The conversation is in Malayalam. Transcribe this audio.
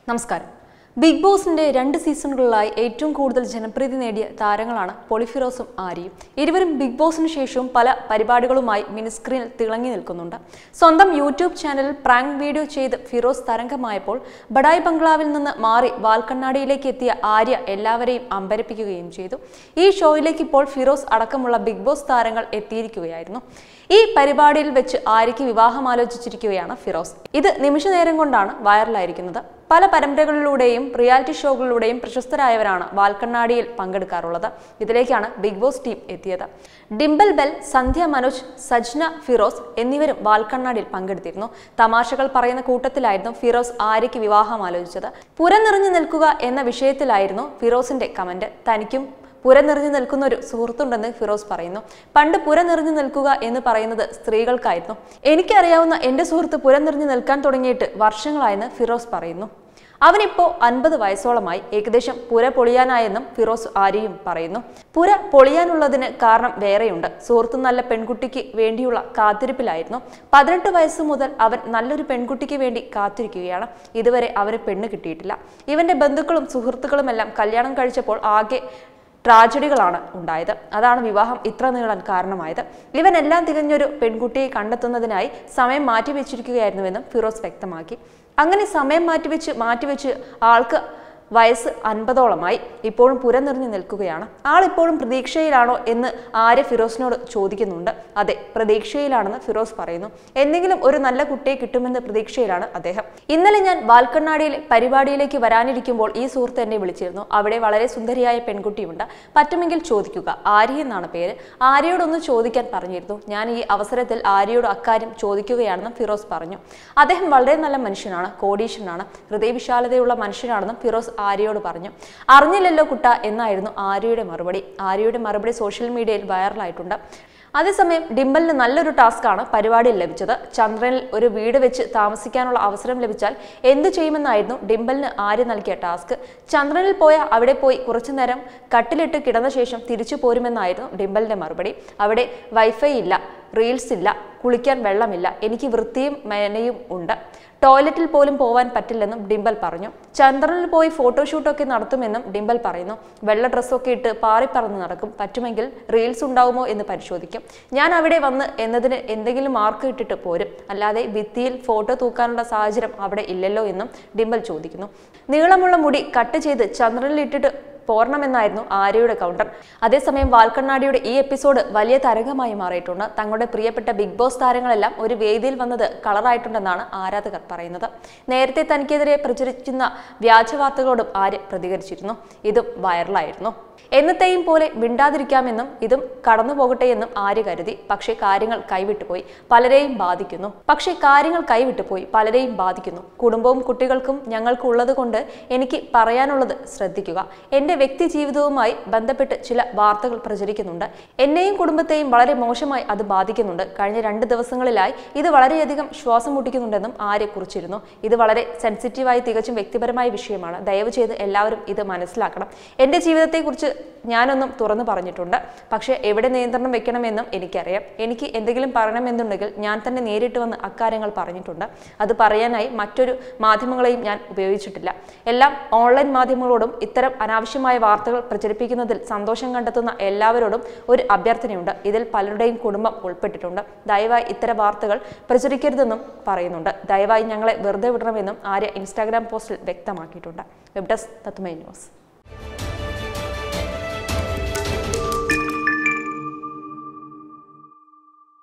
നമസ്കാരം ബിഗ് ബോസിന്റെ രണ്ട് സീസണുകളിലായി ഏറ്റവും കൂടുതൽ ജനപ്രീതി നേടിയ താരങ്ങളാണ് പൊളിഫിറോസും ആര്യയും ഇരുവരും ബിഗ് ബോസിന് ശേഷവും പല പരിപാടികളുമായി മിനിസ്ക്രീനിൽ തിളങ്ങി നിൽക്കുന്നുണ്ട് സ്വന്തം യൂട്യൂബ് ചാനലിൽ പ്രാങ്ക് വീഡിയോ ചെയ്ത് ഫിറോസ് തരംഗമായപ്പോൾ ബഡായ് ബംഗ്ലാവിൽ നിന്ന് മാറി വാൽക്കണ്ണാടിയിലേക്ക് എത്തിയ ആര്യ എല്ലാവരെയും അമ്പരപ്പിക്കുകയും ചെയ്തു ഈ ഷോയിലേക്ക് ഇപ്പോൾ ഫിറോസ് അടക്കമുള്ള ബിഗ് ബോസ് താരങ്ങൾ എത്തിയിരിക്കുകയായിരുന്നു ഈ പരിപാടിയിൽ വെച്ച് ആര്യയ്ക്ക് വിവാഹം ആലോചിച്ചിരിക്കുകയാണ് ഫിറോസ് ഇത് നിമിഷ നേരം കൊണ്ടാണ് വൈറലായിരിക്കുന്നത് പല പരമ്പരകളിലൂടെയും റിയാലിറ്റി ഷോകളിലൂടെയും പ്രശസ്തരായവരാണ് വാൽക്കണ്ണാടിയിൽ പങ്കെടുക്കാറുള്ളത് ഇതിലേക്കാണ് ബിഗ് ബോസ് ടീം എത്തിയത് ഡിംബൽ ബെൽ സന്ധ്യ മനോജ് സജ്ന ഫിറോസ് എന്നിവരും വാൽക്കണ്ണാടിയിൽ പങ്കെടുത്തിരുന്നു തമാശകൾ പറയുന്ന കൂട്ടത്തിലായിരുന്നു ഫിറോസ് ആര്യയ്ക്ക് വിവാഹം ആലോചിച്ചത് പുരനിറഞ്ഞു നിൽക്കുക എന്ന വിഷയത്തിലായിരുന്നു ഫിറോസിന്റെ കമന്റ് തനിക്കും പുര നിറഞ്ഞു നിൽക്കുന്ന ഒരു സുഹൃത്തുണ്ടെന്ന് ഫിറോസ് പറയുന്നു പണ്ട് പുര നിറഞ്ഞു നിൽക്കുക എന്ന് പറയുന്നത് സ്ത്രീകൾക്കായിരുന്നു എനിക്കറിയാവുന്ന എൻ്റെ സുഹൃത്ത് പുര നിറഞ്ഞു നിൽക്കാൻ തുടങ്ങിയിട്ട് വർഷങ്ങളായെന്ന് ഫിറോസ് പറയുന്നു അവനിപ്പോ അൻപത് വയസ്സോളമായി ഏകദേശം പുര പൊളിയാനായെന്നും ഫിറോസ് ആര്യയും പറയുന്നു പുര പൊളിയാനുള്ളതിന് കാരണം വേറെയുണ്ട് സുഹൃത്ത് നല്ല പെൺകുട്ടിക്ക് വേണ്ടിയുള്ള കാത്തിരിപ്പിലായിരുന്നു പതിനെട്ട് വയസ്സ് മുതൽ അവൻ നല്ലൊരു പെൺകുട്ടിക്ക് വേണ്ടി കാത്തിരിക്കുകയാണ് ഇതുവരെ അവന് പെണ്ണ് കിട്ടിയിട്ടില്ല ഇവന്റെ ബന്ധുക്കളും സുഹൃത്തുക്കളുമെല്ലാം കല്യാണം കഴിച്ചപ്പോൾ ആകെ ട്രാജഡികളാണ് ഉണ്ടായത് അതാണ് വിവാഹം ഇത്ര നീളാൻ കാരണമായത് ഇവൻ എല്ലാം തികഞ്ഞൊരു പെൺകുട്ടിയെ കണ്ടെത്തുന്നതിനായി സമയം മാറ്റിവെച്ചിരിക്കുകയായിരുന്നുവെന്നും ഫിറോസ് വ്യക്തമാക്കി അങ്ങനെ സമയം മാറ്റിവെച്ച് മാറ്റിവെച്ച് ആൾക്ക് വയസ്സ് അൻപതോളമായി ഇപ്പോഴും പുര നിറഞ്ഞു നിൽക്കുകയാണ് ആളിപ്പോഴും പ്രതീക്ഷയിലാണോ എന്ന് ആര്യ ഫിറോസിനോട് ചോദിക്കുന്നുണ്ട് അതെ പ്രതീക്ഷയിലാണെന്ന് ഫിറോസ് പറയുന്നു എന്തെങ്കിലും ഒരു നല്ല കുട്ടിയെ കിട്ടുമെന്ന് പ്രതീക്ഷയിലാണ് അദ്ദേഹം ഇന്നലെ ഞാൻ ബാൽക്കണ്ണാടിയിൽ പരിപാടിയിലേക്ക് വരാനിരിക്കുമ്പോൾ ഈ സുഹൃത്ത് എന്നെ വിളിച്ചിരുന്നു അവിടെ വളരെ സുന്ദരിയായ പെൺകുട്ടിയുണ്ട് പറ്റുമെങ്കിൽ ചോദിക്കുക ആര്യ എന്നാണ് പേര് ആര്യയോടൊന്ന് ചോദിക്കാൻ പറഞ്ഞിരുന്നു ഞാൻ ഈ അവസരത്തിൽ ആര്യയോട് അക്കാര്യം ചോദിക്കുകയാണെന്നും ഫിറോസ് പറഞ്ഞു അദ്ദേഹം വളരെ നല്ല മനുഷ്യനാണ് കോടീശ്വരനാണ് ഹൃദയവിശാലതയുള്ള മനുഷ്യനാണെന്നും ഫിറോസ് ആര്യയോട് പറഞ്ഞു അറിഞ്ഞില്ലല്ലോ കുട്ട എന്നായിരുന്നു ആര്യയുടെ മറുപടി ആര്യയുടെ മറുപടി സോഷ്യൽ മീഡിയയിൽ വൈറലായിട്ടുണ്ട് അതേസമയം ഡിംബലിന് നല്ലൊരു ടാസ്ക്കാണ് പരിപാടിയിൽ ലഭിച്ചത് ചന്ദ്രനിൽ ഒരു വീട് വെച്ച് താമസിക്കാനുള്ള അവസരം ലഭിച്ചാൽ എന്തു ചെയ്യുമെന്നായിരുന്നു ഡിംബലിന് ആര്യ നൽകിയ ടാസ്ക് ചന്ദ്രനിൽ പോയ അവിടെ പോയി കുറച്ചു നേരം കട്ടിലിട്ട് കിടന്ന ശേഷം തിരിച്ചു പോരുമെന്നായിരുന്നു ഡിംബലിന്റെ മറുപടി അവിടെ വൈഫൈ ഇല്ല റീൽസ് ഇല്ല കുളിക്കാൻ വെള്ളമില്ല എനിക്ക് വൃത്തിയും മേനയും ഉണ്ട് ടോയ്ലറ്റിൽ പോലും പോവാൻ പറ്റില്ലെന്നും ഡിംബൽ പറഞ്ഞു ചന്ദ്രനിൽ പോയി ഫോട്ടോഷൂട്ടൊക്കെ നടത്തുമെന്നും ഡിംബൽ പറയുന്നു വെള്ള ഡ്രസ്സൊക്കെ ഇട്ട് പാറിപ്പറന്ന് നടക്കും പറ്റുമെങ്കിൽ റീൽസ് ഉണ്ടാവുമോ എന്ന് പരിശോധിക്കും ഞാൻ അവിടെ വന്ന് എന്നതിന് എന്തെങ്കിലും മാർക്ക് ഇട്ടിട്ട് പോരും അല്ലാതെ ഭിത്തിയിൽ ഫോട്ടോ തൂക്കാനുള്ള സാഹചര്യം അവിടെ ഇല്ലല്ലോ എന്നും ഡിംബൽ ചോദിക്കുന്നു നീളമുള്ള മുടി കട്ട് ചെയ്ത് ചന്ദ്രനിൽ ഇട്ടിട്ട് പോരണമെന്നായിരുന്നു ആര്യയുടെ കൗണ്ടർ അതേസമയം വാൽക്കണ്ണാടിയുടെ ഈ എപ്പിസോഡ് വലിയ തരംഗമായി മാറിയിട്ടുണ്ട് തങ്ങളുടെ പ്രിയപ്പെട്ട ബിഗ് ബോസ് താരങ്ങളെല്ലാം ഒരു വേദിയിൽ വന്നത് കളറായിട്ടുണ്ടെന്നാണ് ആരാധകർ പറയുന്നത് നേരത്തെ തനിക്കെതിരെ പ്രചരിക്കുന്ന വ്യാജ വാർത്തകളോടും ആര്യ പ്രതികരിച്ചിരുന്നു ഇതും വൈറലായിരുന്നു എന്നത്തെയും പോലെ മിണ്ടാതിരിക്കാമെന്നും ഇതും കടന്നു പോകട്ടെ എന്നും ആര്യ കരുതി പക്ഷേ കാര്യങ്ങൾ കൈവിട്ടുപോയി പലരെയും ബാധിക്കുന്നു പക്ഷേ കാര്യങ്ങൾ കൈവിട്ടുപോയി പലരെയും ബാധിക്കുന്നു കുടുംബവും കുട്ടികൾക്കും ഞങ്ങൾക്ക് ഉള്ളത് കൊണ്ട് എനിക്ക് പറയാനുള്ളത് ശ്രദ്ധിക്കുക എൻ്റെ വ്യക്തി ജീവിതവുമായി ബന്ധപ്പെട്ട് ചില വാർത്തകൾ പ്രചരിക്കുന്നുണ്ട് എന്നെയും കുടുംബത്തെയും വളരെ മോശമായി അത് ബാധിക്കുന്നുണ്ട് കഴിഞ്ഞ രണ്ട് ദിവസങ്ങളിലായി ഇത് വളരെയധികം ശ്വാസം മുട്ടിക്കുന്നുണ്ടെന്നും ആര്യ കുറിച്ചിരുന്നു ഇത് വളരെ സെൻസിറ്റീവായി തികച്ചും വ്യക്തിപരമായ വിഷയമാണ് ദയവ് ചെയ്ത് എല്ലാവരും ഇത് മനസ്സിലാക്കണം എൻ്റെ ജീവിതത്തെക്കുറിച്ച് ഞാനൊന്നും തുറന്നു പറഞ്ഞിട്ടുണ്ട് പക്ഷേ എവിടെ നിയന്ത്രണം വെക്കണമെന്നും എനിക്കറിയാം എനിക്ക് എന്തെങ്കിലും പറയണമെന്നുണ്ടെങ്കിൽ ഞാൻ തന്നെ നേരിട്ട് വന്ന് അക്കാര്യങ്ങൾ പറഞ്ഞിട്ടുണ്ട് അത് പറയാനായി മറ്റൊരു മാധ്യമങ്ങളെയും ഞാൻ ഉപയോഗിച്ചിട്ടില്ല എല്ലാം ഓൺലൈൻ മാധ്യമങ്ങളോടും ഇത്തരം അനാവശ്യമായ വാർത്തകൾ പ്രചരിപ്പിക്കുന്നതിൽ സന്തോഷം കണ്ടെത്തുന്ന എല്ലാവരോടും ഒരു അഭ്യർത്ഥനയുണ്ട് ഇതിൽ പലരുടെയും കുടുംബം ഉൾപ്പെട്ടിട്ടുണ്ട് ദയവായി ഇത്തരം വാർത്തകൾ പ്രചരിക്കരുതെന്നും പറയുന്നുണ്ട് ദയവായി ഞങ്ങളെ വെറുതെ വിടണമെന്നും ആര്യ ഇൻസ്റ്റാഗ്രാം പോസ്റ്റിൽ വ്യക്തമാക്കിയിട്ടുണ്ട് വെബ് ഡെസ്ക് തത്തുമൈ ന്യൂസ്